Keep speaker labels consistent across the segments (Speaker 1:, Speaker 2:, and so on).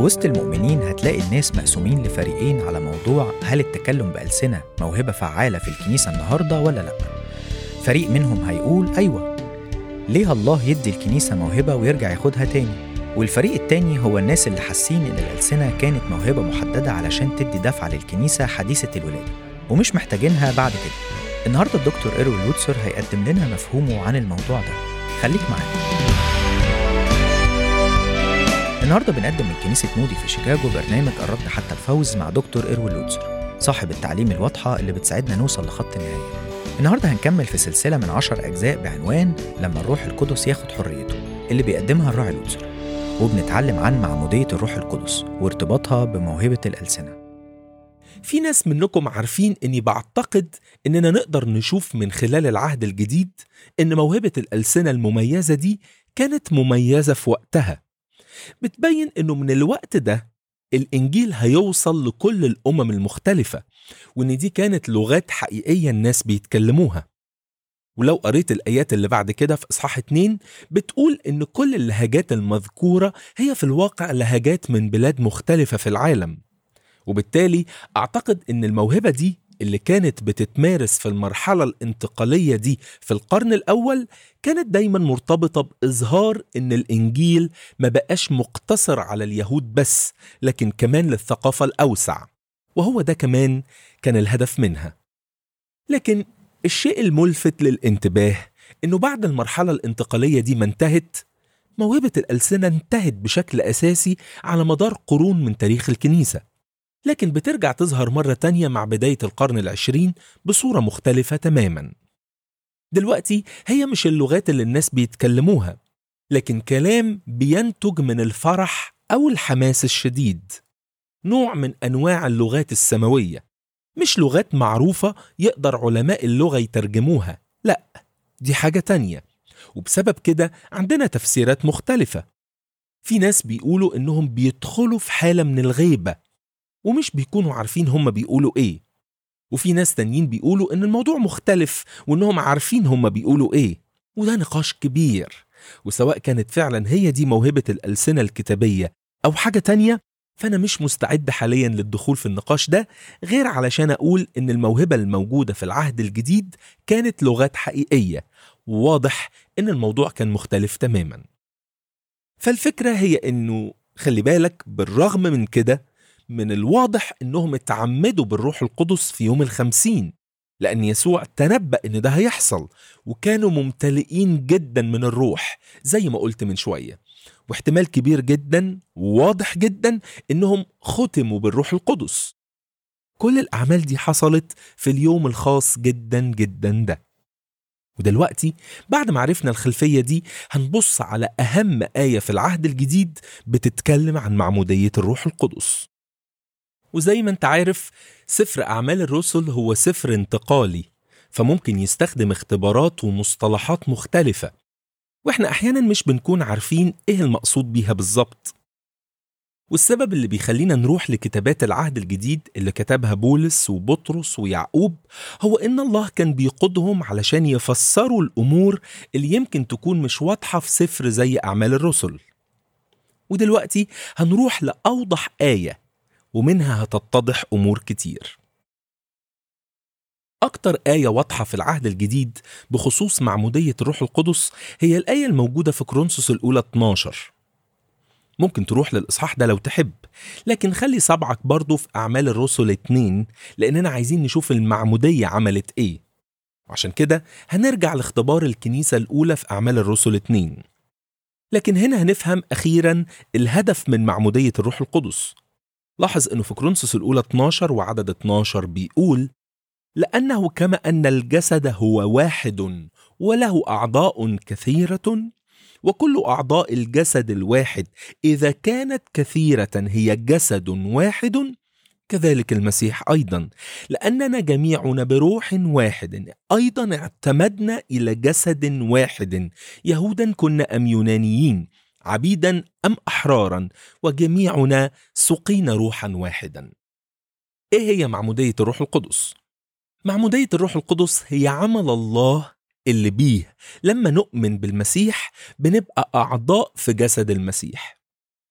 Speaker 1: وسط المؤمنين هتلاقي الناس مقسومين لفريقين على موضوع هل التكلم بألسنة موهبة فعالة في الكنيسة النهاردة ولا لأ فريق منهم هيقول أيوة ليه الله يدي الكنيسة موهبة ويرجع ياخدها تاني والفريق التاني هو الناس اللي حاسين إن الألسنة كانت موهبة محددة علشان تدي دفعة للكنيسة حديثة الولادة ومش محتاجينها بعد كده النهاردة الدكتور إيروين لوتسر هيقدم لنا مفهومه عن الموضوع ده خليك معانا النهارده بنقدم من كنيسة مودي في شيكاغو برنامج قربت حتى الفوز مع دكتور إيروين لوتسر صاحب التعليم الواضحة اللي بتساعدنا نوصل لخط النهاية النهارده هنكمل في سلسلة من عشر أجزاء بعنوان لما الروح القدس ياخد حريته اللي بيقدمها الراعي لوتسر وبنتعلم عن معمودية الروح القدس وارتباطها بموهبة الألسنة
Speaker 2: في ناس منكم عارفين اني بعتقد اننا نقدر نشوف من خلال العهد الجديد ان موهبة الألسنة المميزة دي كانت مميزة في وقتها بتبين انه من الوقت ده الانجيل هيوصل لكل الامم المختلفة وان دي كانت لغات حقيقية الناس بيتكلموها ولو قريت الآيات اللي بعد كده في إصحاح 2 بتقول إن كل اللهجات المذكورة هي في الواقع لهجات من بلاد مختلفة في العالم وبالتالي أعتقد إن الموهبة دي اللي كانت بتتمارس في المرحلة الانتقالية دي في القرن الأول كانت دايما مرتبطة بإظهار إن الإنجيل ما بقاش مقتصر على اليهود بس لكن كمان للثقافة الأوسع وهو ده كمان كان الهدف منها لكن الشيء الملفت للانتباه إنه بعد المرحلة الانتقالية دي ما انتهت موهبة الألسنة انتهت بشكل أساسي على مدار قرون من تاريخ الكنيسة لكن بترجع تظهر مرة تانية مع بداية القرن العشرين بصورة مختلفة تماما دلوقتي هي مش اللغات اللي الناس بيتكلموها لكن كلام بينتج من الفرح أو الحماس الشديد نوع من أنواع اللغات السماوية مش لغات معروفة يقدر علماء اللغة يترجموها لا دي حاجة تانية وبسبب كده عندنا تفسيرات مختلفة في ناس بيقولوا إنهم بيدخلوا في حالة من الغيبة ومش بيكونوا عارفين هم بيقولوا ايه وفي ناس تانيين بيقولوا ان الموضوع مختلف وانهم عارفين هم بيقولوا ايه وده نقاش كبير وسواء كانت فعلا هي دي موهبة الألسنة الكتابية أو حاجة تانية فأنا مش مستعد حاليا للدخول في النقاش ده غير علشان أقول إن الموهبة الموجودة في العهد الجديد كانت لغات حقيقية وواضح إن الموضوع كان مختلف تماما فالفكرة هي إنه خلي بالك بالرغم من كده من الواضح انهم اتعمدوا بالروح القدس في يوم الخمسين لأن يسوع تنبأ إن ده هيحصل وكانوا ممتلئين جدا من الروح زي ما قلت من شوية واحتمال كبير جدا وواضح جدا إنهم ختموا بالروح القدس كل الأعمال دي حصلت في اليوم الخاص جدا جدا ده ودلوقتي بعد ما عرفنا الخلفية دي هنبص على أهم آية في العهد الجديد بتتكلم عن معمودية الروح القدس وزي ما انت عارف سفر أعمال الرسل هو سفر انتقالي فممكن يستخدم اختبارات ومصطلحات مختلفة واحنا أحيانا مش بنكون عارفين ايه المقصود بيها بالظبط والسبب اللي بيخلينا نروح لكتابات العهد الجديد اللي كتبها بولس وبطرس ويعقوب هو إن الله كان بيقودهم علشان يفسروا الأمور اللي يمكن تكون مش واضحة في سفر زي أعمال الرسل ودلوقتي هنروح لأوضح آية ومنها هتتضح أمور كتير أكتر آية واضحة في العهد الجديد بخصوص معمودية الروح القدس هي الآية الموجودة في كرونسوس الأولى 12 ممكن تروح للإصحاح ده لو تحب لكن خلي صبعك برضه في أعمال الرسل 2 لأننا عايزين نشوف المعمودية عملت إيه عشان كده هنرجع لاختبار الكنيسة الأولى في أعمال الرسل 2 لكن هنا هنفهم أخيرا الهدف من معمودية الروح القدس لاحظ انه في كرونسوس الاولى 12 وعدد 12 بيقول لانه كما ان الجسد هو واحد وله اعضاء كثيره وكل اعضاء الجسد الواحد اذا كانت كثيره هي جسد واحد كذلك المسيح ايضا لاننا جميعنا بروح واحد ايضا اعتمدنا الى جسد واحد يهودا كنا ام يونانيين عبيدا ام احرارا وجميعنا سقينا روحا واحدا ايه هي معموديه الروح القدس معموديه الروح القدس هي عمل الله اللي بيه لما نؤمن بالمسيح بنبقى اعضاء في جسد المسيح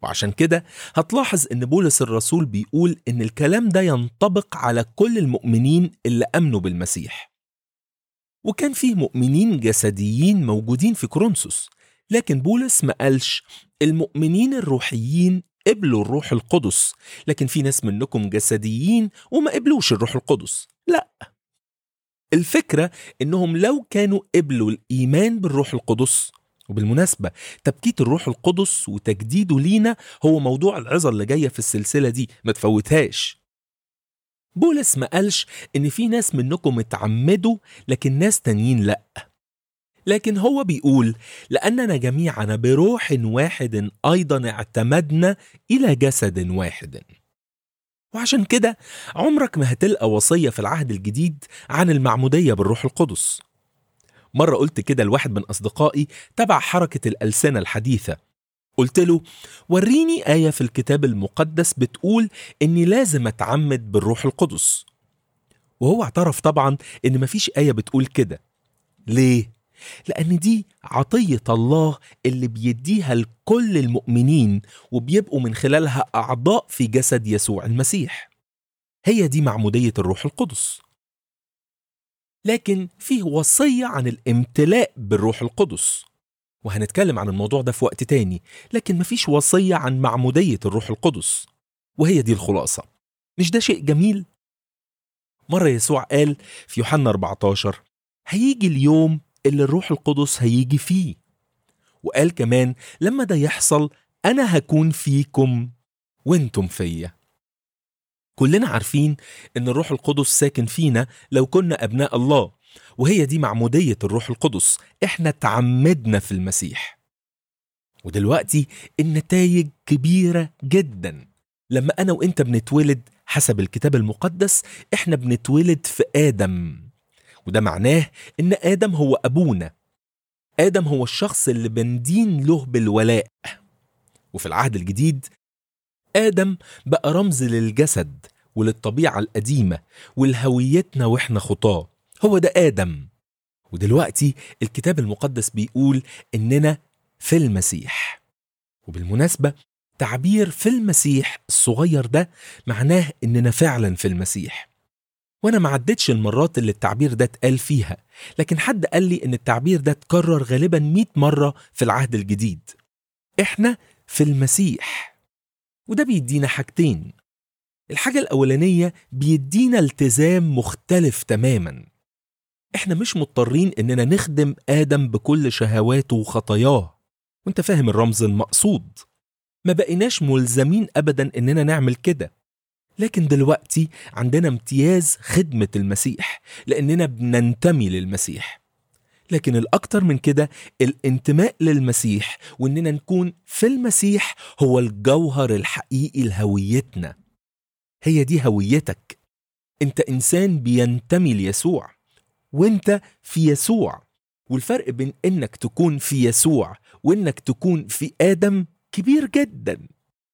Speaker 2: وعشان كده هتلاحظ ان بولس الرسول بيقول ان الكلام ده ينطبق على كل المؤمنين اللي امنوا بالمسيح وكان فيه مؤمنين جسديين موجودين في كورنثوس لكن بولس ما قالش المؤمنين الروحيين قبلوا الروح القدس لكن في ناس منكم جسديين وما قبلوش الروح القدس لا الفكرة انهم لو كانوا قبلوا الايمان بالروح القدس وبالمناسبة تبكيت الروح القدس وتجديده لينا هو موضوع العظة اللي جاية في السلسلة دي ما تفوتهاش بولس ما قالش ان في ناس منكم اتعمدوا لكن ناس تانيين لا لكن هو بيقول لأننا جميعا بروح واحد أيضا اعتمدنا إلى جسد واحد وعشان كده عمرك ما هتلقى وصية في العهد الجديد عن المعمودية بالروح القدس مرة قلت كده لواحد من أصدقائي تبع حركة الألسنة الحديثة قلت له وريني آية في الكتاب المقدس بتقول إني لازم أتعمد بالروح القدس وهو اعترف طبعا إن مفيش آية بتقول كده ليه؟ لأن دي عطية الله اللي بيديها لكل المؤمنين وبيبقوا من خلالها أعضاء في جسد يسوع المسيح هي دي معمودية الروح القدس لكن فيه وصية عن الامتلاء بالروح القدس وهنتكلم عن الموضوع ده في وقت تاني لكن مفيش وصية عن معمودية الروح القدس وهي دي الخلاصة مش ده شيء جميل؟ مرة يسوع قال في يوحنا 14 هيجي اليوم اللي الروح القدس هيجي فيه وقال كمان لما ده يحصل أنا هكون فيكم وانتم فيا كلنا عارفين ان الروح القدس ساكن فينا لو كنا ابناء الله وهي دي معمودية الروح القدس احنا تعمدنا في المسيح ودلوقتي النتائج كبيرة جدا لما انا وانت بنتولد حسب الكتاب المقدس احنا بنتولد في ادم وده معناه ان ادم هو ابونا ادم هو الشخص اللي بندين له بالولاء وفي العهد الجديد ادم بقى رمز للجسد وللطبيعه القديمه ولهويتنا واحنا خطاه هو ده ادم ودلوقتي الكتاب المقدس بيقول اننا في المسيح وبالمناسبه تعبير في المسيح الصغير ده معناه اننا فعلا في المسيح وانا ما عدتش المرات اللي التعبير ده اتقال فيها لكن حد قال لي ان التعبير ده اتكرر غالبا 100 مره في العهد الجديد احنا في المسيح وده بيدينا حاجتين الحاجه الاولانيه بيدينا التزام مختلف تماما احنا مش مضطرين اننا نخدم ادم بكل شهواته وخطاياه وانت فاهم الرمز المقصود ما بقيناش ملزمين ابدا اننا نعمل كده لكن دلوقتي عندنا امتياز خدمة المسيح لأننا بننتمي للمسيح لكن الأكتر من كده الانتماء للمسيح وإننا نكون في المسيح هو الجوهر الحقيقي لهويتنا هي دي هويتك انت إنسان بينتمي ليسوع وانت في يسوع والفرق بين انك تكون في يسوع وانك تكون في آدم كبير جدا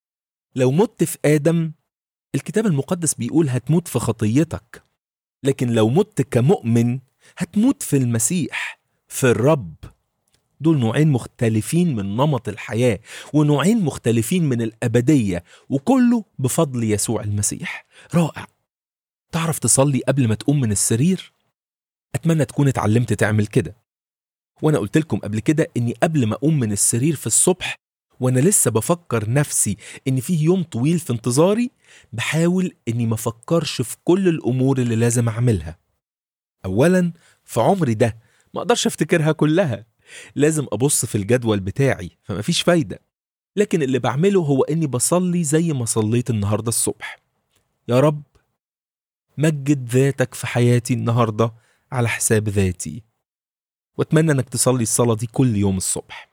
Speaker 2: لو مت في آدم الكتاب المقدس بيقول هتموت في خطيتك لكن لو مت كمؤمن هتموت في المسيح في الرب دول نوعين مختلفين من نمط الحياة ونوعين مختلفين من الأبدية وكله بفضل يسوع المسيح رائع تعرف تصلي قبل ما تقوم من السرير؟ أتمنى تكون اتعلمت تعمل كده وأنا قلت لكم قبل كده إني قبل ما أقوم من السرير في الصبح وانا لسه بفكر نفسي ان فيه يوم طويل في انتظاري بحاول اني ما افكرش في كل الامور اللي لازم اعملها اولا في عمري ده ما اقدرش افتكرها كلها لازم ابص في الجدول بتاعي فمفيش فايده لكن اللي بعمله هو اني بصلي زي ما صليت النهارده الصبح يا رب مجد ذاتك في حياتي النهارده على حساب ذاتي واتمنى انك تصلي الصلاه دي كل يوم الصبح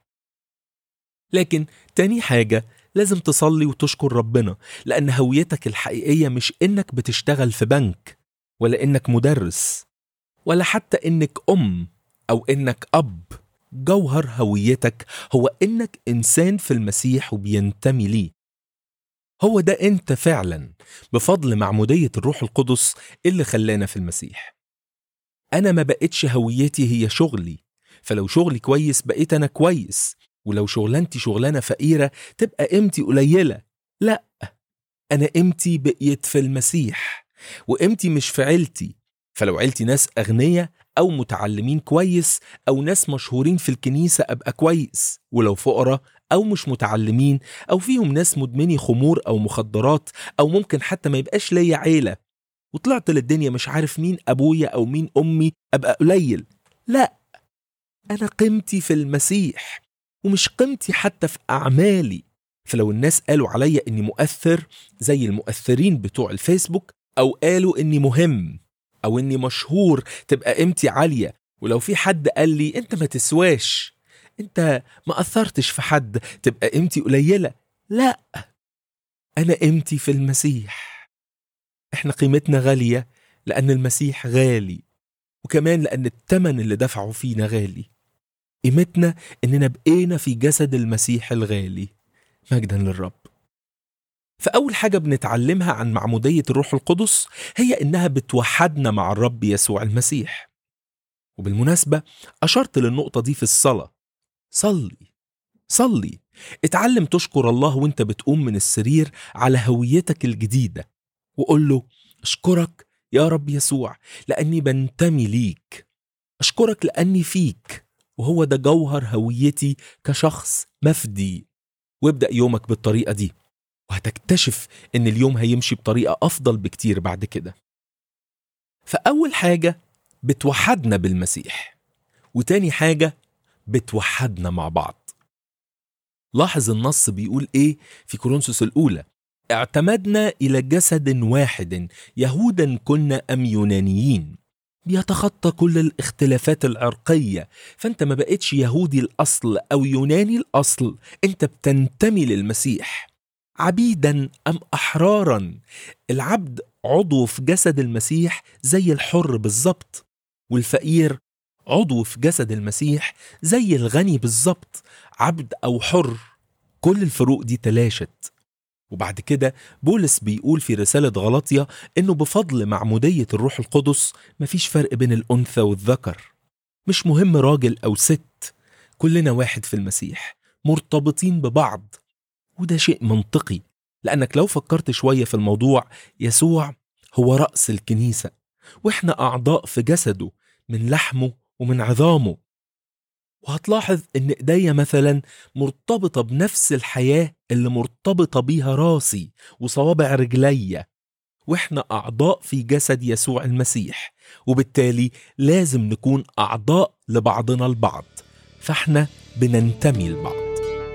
Speaker 2: لكن تاني حاجة لازم تصلي وتشكر ربنا لأن هويتك الحقيقية مش إنك بتشتغل في بنك ولا إنك مدرس ولا حتى إنك أم أو إنك أب جوهر هويتك هو إنك إنسان في المسيح وبينتمي ليه هو ده أنت فعلا بفضل معمودية الروح القدس اللي خلانا في المسيح أنا ما بقتش هويتي هي شغلي فلو شغلي كويس بقيت أنا كويس ولو شغلانتي شغلانة فقيرة تبقى قيمتي قليلة لا أنا قيمتي بقيت في المسيح وقيمتي مش في عيلتي فلو عيلتي ناس أغنياء أو متعلمين كويس أو ناس مشهورين في الكنيسة أبقى كويس ولو فقراء أو مش متعلمين أو فيهم ناس مدمني خمور أو مخدرات أو ممكن حتى ما يبقاش ليا عيلة وطلعت للدنيا مش عارف مين أبويا أو مين أمي أبقى قليل لا أنا قيمتي في المسيح ومش قيمتي حتى في أعمالي فلو الناس قالوا عليا إني مؤثر زي المؤثرين بتوع الفيسبوك أو قالوا إني مهم أو إني مشهور تبقى قيمتي عالية ولو في حد قال لي أنت ما تسواش أنت ما أثرتش في حد تبقى قيمتي قليلة لا أنا قيمتي في المسيح إحنا قيمتنا غالية لأن المسيح غالي وكمان لأن التمن اللي دفعوا فينا غالي قيمتنا إننا بقينا في جسد المسيح الغالي مجدا للرب فأول حاجة بنتعلمها عن معمودية الروح القدس هي إنها بتوحدنا مع الرب يسوع المسيح وبالمناسبة أشرت للنقطة دي في الصلاة صلي صلي اتعلم تشكر الله وانت بتقوم من السرير على هويتك الجديدة وقول له أشكرك يا رب يسوع لأني بنتمي ليك أشكرك لأني فيك وهو ده جوهر هويتي كشخص مفدي وابدأ يومك بالطريقة دي وهتكتشف إن اليوم هيمشي بطريقة أفضل بكتير بعد كده فأول حاجة بتوحدنا بالمسيح وتاني حاجة بتوحدنا مع بعض لاحظ النص بيقول ايه في كورنثوس الاولى اعتمدنا الى جسد واحد يهودا كنا ام يونانيين بيتخطى كل الاختلافات العرقيه فانت ما بقتش يهودي الاصل او يوناني الاصل انت بتنتمي للمسيح عبيدا ام احرارا العبد عضو في جسد المسيح زي الحر بالظبط والفقير عضو في جسد المسيح زي الغني بالظبط عبد او حر كل الفروق دي تلاشت وبعد كده بولس بيقول في رسالة غلطية إنه بفضل معمودية الروح القدس مفيش فرق بين الأنثى والذكر مش مهم راجل أو ست كلنا واحد في المسيح مرتبطين ببعض وده شيء منطقي لأنك لو فكرت شوية في الموضوع يسوع هو رأس الكنيسة وإحنا أعضاء في جسده من لحمه ومن عظامه وهتلاحظ ان ايديا مثلا مرتبطه بنفس الحياه اللي مرتبطه بيها راسي وصوابع رجليا واحنا اعضاء في جسد يسوع المسيح وبالتالي لازم نكون اعضاء لبعضنا البعض فاحنا بننتمي لبعض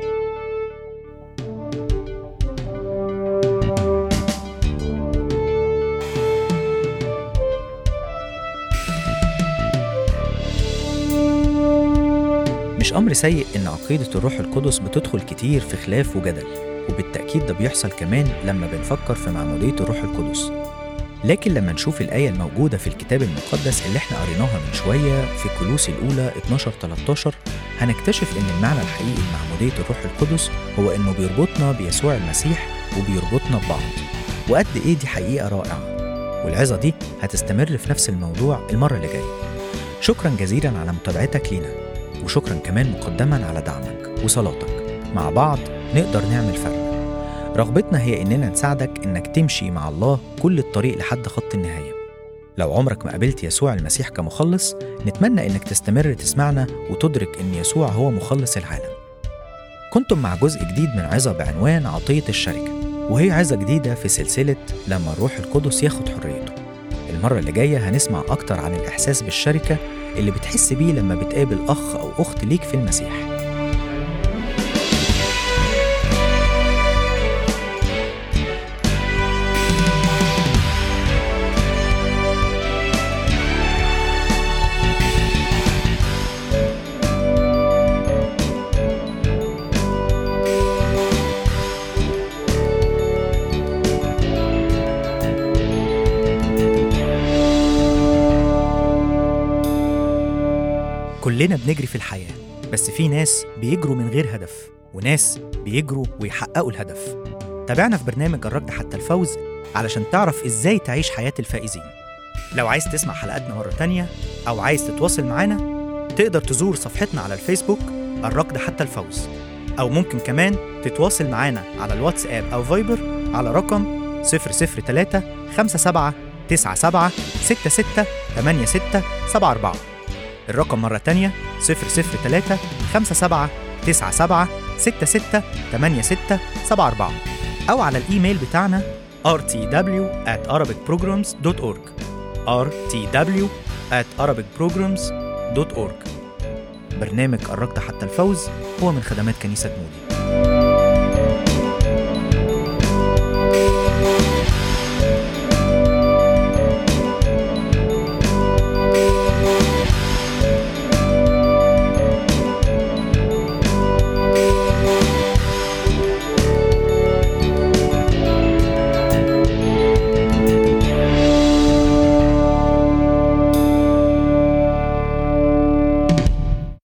Speaker 1: مش أمر سيء إن عقيدة الروح القدس بتدخل كتير في خلاف وجدل وبالتأكيد ده بيحصل كمان لما بنفكر في معمودية الروح القدس لكن لما نشوف الآية الموجودة في الكتاب المقدس اللي احنا قريناها من شوية في كلوسي الأولى 12-13 هنكتشف إن المعنى الحقيقي لمعمودية الروح القدس هو إنه بيربطنا بيسوع المسيح وبيربطنا ببعض وقد إيه دي حقيقة رائعة والعظة دي هتستمر في نفس الموضوع المرة اللي جاية شكرا جزيلا على متابعتك لينا وشكرا كمان مقدما على دعمك وصلاتك مع بعض نقدر نعمل فرق رغبتنا هي إننا نساعدك إنك تمشي مع الله كل الطريق لحد خط النهاية لو عمرك ما قابلت يسوع المسيح كمخلص نتمنى إنك تستمر تسمعنا وتدرك إن يسوع هو مخلص العالم كنتم مع جزء جديد من عظة بعنوان عطية الشركة وهي عظة جديدة في سلسلة لما الروح القدس ياخد حريته المرة اللي جاية هنسمع أكتر عن الإحساس بالشركة اللي بتحس بيه لما بتقابل أخ أو أخت ليك في المسيح كلنا بنجري في الحياة بس في ناس بيجروا من غير هدف وناس بيجروا ويحققوا الهدف تابعنا في برنامج الركض حتى الفوز علشان تعرف ازاي تعيش حياة الفائزين لو عايز تسمع حلقاتنا مرة تانية أو عايز تتواصل معانا تقدر تزور صفحتنا على الفيسبوك الركض حتى الفوز أو ممكن كمان تتواصل معانا على الواتساب أو فايبر على رقم 003 57 97 66 86 74 الرقم مرة تانية 003 57 97 66 86 74 أو على الإيميل بتاعنا rtw at arabicprograms.org rtw at arabicprograms.org برنامج الركض حتى الفوز هو من خدمات كنيسة مودي